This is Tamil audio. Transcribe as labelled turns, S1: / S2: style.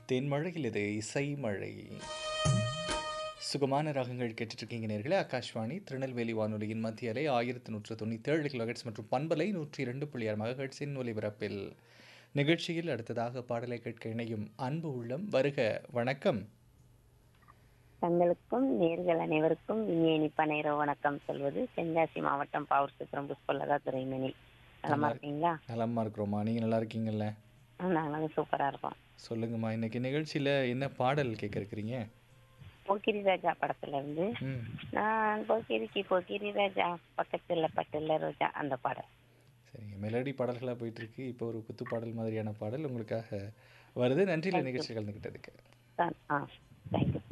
S1: தென்மழையில் இது இசை மழை சுகமான ராகங்கள் கேட்டுட்ருக்கீங்க நேர்களே ஆகாஷ்வாணி திருநெல்வேலி வானொலியின் மத்திய அலை ஆயிரத்தி நூற்று தொண்ணூற்றி ஏழு கிலோஹெட்ஸ் மற்றும் பண்பலை நூற்றி இரண்டு புள்ளி ஆறு மகஹெட்ஸின் ஒலிபரப்பில் நிகழ்ச்சியில் அடுத்ததாக பாடலை கேட்க இணையும் அன்பு உள்ளம் வருக வணக்கம்
S2: தங்களுக்கும் நேர்கள் அனைவருக்கும் இனிய இனிப்ப நேர வணக்கம் சொல்வது தென்காசி மாவட்டம் பாவூர் சித்திரம் புஷ்பலதா துறைமணி நலமா இருக்கீங்களா
S1: நலமா இருக்கிறோமா நீங்கள் நல்லா இருக்கீங்கல்ல
S2: ஆ, நாங்களும் சூப்பரா இருக்கோம்
S1: சொல்லுங்கம்மா இன்னைக்கு நிகழ்ச்சியில் என்ன பாடல் கேட்க இருக்கிறீங்க
S2: போக்கிரி ராஜா படத்துல இருந்து
S1: ம்
S2: நான் போக்கிரிக்கு போக்கிரி ராஜா பக்கத்துல பட்டுல ரோஜா அந்த பாடல்
S1: சரிங்க மெலடி பாடல்களாக போயிட்டுருக்கு இப்போ ஒரு குத்து பாடல் மாதிரியான பாடல் உங்களுக்காக வருது நன்றியில் நிகழ்ச்சி கலந்துக்கிட்டதுக்கு
S2: தான் ஆ தேங்க்யூ